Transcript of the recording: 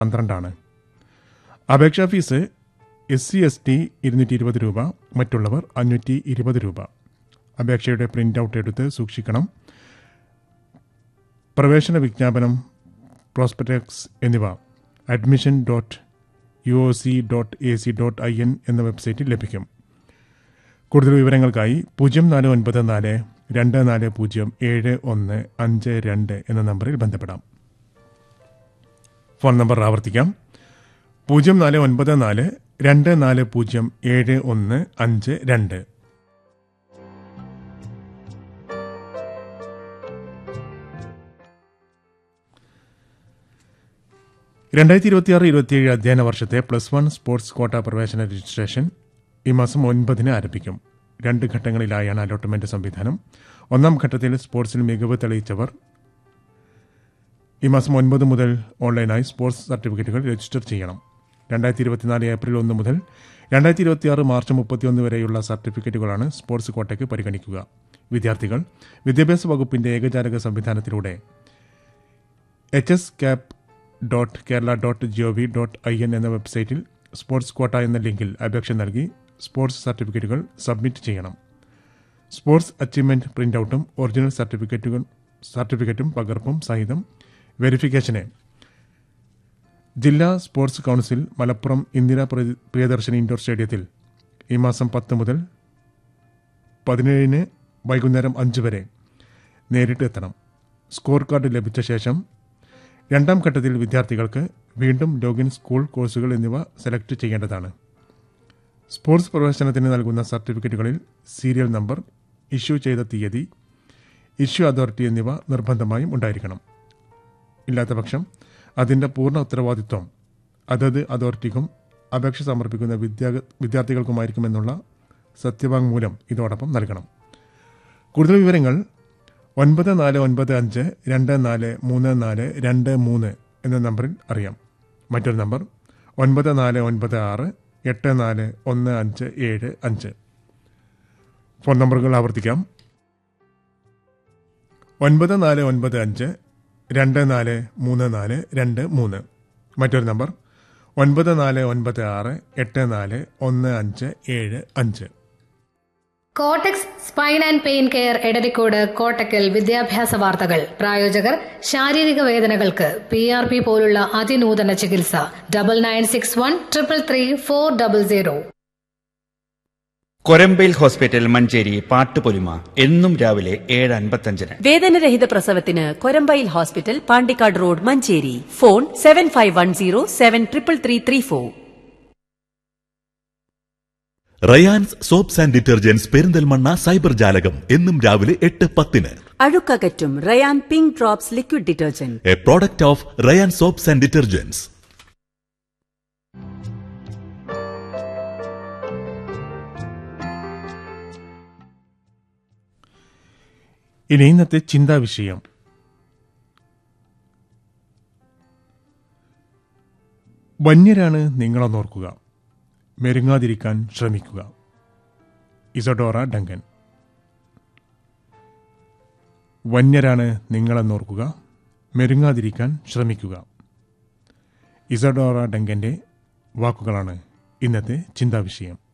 പന്ത്രണ്ടാണ് അപേക്ഷാ fee S C S T ഇരുന്നൂറ്റി ഇരുപത് രൂപ മറ്റുള്ളവർ അഞ്ഞൂറ്റി ഇരുപത് രൂപ അപേക്ഷയുടെ പ്രിൻ്റ് ഔട്ട് എടുത്ത് സൂക്ഷിക്കണം പ്രവേശന വിജ്ഞാപനം പ്രോസ്പെക്ടസ് എന്നിവ admission dot U O C dot A C dot I N എന്ന വെബ്സൈറ്റിൽ ലഭിക്കും കൂടുതൽ വിവരങ്ങൾക്കായി പൂജ്യം നാല് ഒൻപത് നാല് രണ്ട് നാല് പൂജ്യം ഏഴ് ഒന്ന് അഞ്ച് രണ്ട് എന്ന നമ്പറിൽ ബന്ധപ്പെടാം ഫോൺ നമ്പർ ആവർത്തിക്കാം പൂജ്യം നാല് ഒൻപത് നാല് രണ്ട് നാല് പൂജ്യം ഏഴ് ഒന്ന് അഞ്ച് രണ്ട് രണ്ടായിരത്തി ഇരുപത്തിയാറ് ഇരുപത്തിയേഴ് അധ്യയന വർഷത്തെ പ്ലസ് വൺ സ്പോർട്സ് കോട്ട പ്രവേശന രജിസ്ട്രേഷൻ ഈ മാസം ഒൻപതിന് ആരംഭിക്കും രണ്ട് ഘട്ടങ്ങളിലായാണ് അലോട്ട്മെന്റ് സംവിധാനം ഒന്നാം ഘട്ടത്തിൽ സ്പോർട്സിൽ മികവ് തെളിയിച്ചവർ ഈ മാസം ഒൻപത് മുതൽ ഓൺലൈനായി സ്പോർട്സ് സർട്ടിഫിക്കറ്റുകൾ രജിസ്റ്റർ ചെയ്യണം രണ്ടായിരത്തി ഇരുപത്തിനാല് ഏപ്രിൽ ഒന്ന് മുതൽ രണ്ടായിരത്തി ഇരുപത്തിയാറ് മാർച്ച് മുപ്പത്തിയൊന്ന് വരെയുള്ള സർട്ടിഫിക്കറ്റുകളാണ് സ്പോർട്സ് കോട്ടയ്ക്ക് പരിഗണിക്കുക വിദ്യാർത്ഥികൾ വിദ്യാഭ്യാസ വകുപ്പിന്റെ ഏകജാലക സംവിധാനത്തിലൂടെ H S CAP dot Kerala dot G O V dot I N എന്ന വെബ്സൈറ്റിൽ സ്പോർട്സ് കോട്ട എന്ന ലിങ്കിൽ അപേക്ഷ നൽകി സ്പോർട്സ് സർട്ടിഫിക്കറ്റുകൾ സബ്മിറ്റ് ചെയ്യണം സ്പോർട്സ് അച്ചീവ്മെന്റ് പ്രിന്റ് ഔട്ടും ഒറിജിനൽ സർട്ടിഫിക്കറ്റുകൾ സർട്ടിഫിക്കറ്റും പകർപ്പും സഹിതം വെരിഫിക്കേഷന് ജില്ലാ sports council Malappuram Indira Priya- Priyadarshini indoor സ്റ്റേഡിയത്തിൽ ഈ മാസം പത്ത് മുതൽ പതിനേഴിന് വൈകുന്നേരം അഞ്ച് വരെ നേരിട്ട് എത്തണം സ്കോർ കാർഡ് ലഭിച്ച ശേഷം രണ്ടാം ഘട്ടത്തിൽ വിദ്യാർത്ഥികൾക്ക് വീണ്ടും ലോഗിൻ സ്കൂൾ കോഴ്സുകൾ എന്നിവ സെലക്ട് ചെയ്യേണ്ടതാണ് സ്പോർട്സ് പ്രവേശനത്തിന് നൽകുന്ന സർട്ടിഫിക്കറ്റുകളിൽ സീരിയൽ നമ്പർ ഇഷ്യൂ ചെയ്ത തീയതി ഇഷ്യൂ അതോറിറ്റി എന്നിവ നിർബന്ധമായും ഉണ്ടായിരിക്കണം ഇല്ലാത്ത പക്ഷം അതിൻ്റെ പൂർണ്ണ ഉത്തരവാദിത്വം അതത് അതോറിറ്റിക്കും അപേക്ഷ സമർപ്പിക്കുന്ന വിദ്യാ വിദ്യാർത്ഥികൾക്കുമായിരിക്കുമെന്നുള്ള സത്യവാങ്മൂലം ഇതോടൊപ്പം നൽകണം കൂടുതൽ വിവരങ്ങൾ ഒൻപത് നാല് ഒൻപത് അഞ്ച് രണ്ട് നാല് മൂന്ന് നാല് രണ്ട് മൂന്ന് എന്ന നമ്പറിൽ അറിയാം മറ്റൊരു നമ്പർ ഒൻപത് നാല് ഒൻപത് ആറ് എട്ട് നാല് ഒന്ന് അഞ്ച് ഏഴ് അഞ്ച് ഫോൺ നമ്പറുകൾ ആവർത്തിക്കാം ഒൻപത് നാല് ഒൻപത് അഞ്ച് രണ്ട് നാല് മൂന്ന് നാല് രണ്ട് മൂന്ന് മറ്റൊരു നമ്പർ ഒൻപത് നാല് ഒൻപത് ആറ് എട്ട് നാല് ഒന്ന് അഞ്ച് ഏഴ് അഞ്ച് cortex spine and pain care Edarikode Kottakkal വിദ്യാഭ്യാസ വാർത്തകൾ പ്രായോജകർ ശാരീരിക വേദനകൾക്ക് പി ആർ പി പോലുള്ള അതിനൂതന ചികിത്സ double nine six one triple three four double zero Korambayil hospital Manjeri Pattupolima എന്നും രാവിലെ ഏഴ് അൻപത്തഞ്ചിന് വേദനരഹിത പ്രസവത്തിന് Korambayil hospital Pandikkad road Manjeri phone seven five one zero seven triple three three four Rayan's soaps and detergents Perinthalmanna cyber Jalakam എന്നും രാവിലെ എട്ട് പത്തിന് അഴുക്കകറ്റും Rayan pink drops liquid detergent a product of Rayan soaps and detergents ഇനി ഇന്നത്തെ ചിന്താ വിഷയം വന്യരാണ് നിങ്ങളെന്നോർക്കുക മെരുങ്ങാതിരിക്കാൻ ശ്രമിക്കുക ഇസഡോറ ഡങ്കൻ വന്യരാണ് നിങ്ങളെന്നോർക്കുക മെരുങ്ങാതിരിക്കാൻ ശ്രമിക്കുക ഇസഡോറ ഡങ്കന്റെ വാക്കുകളാണ് ഇന്നത്തെ ചിന്താ വിഷയം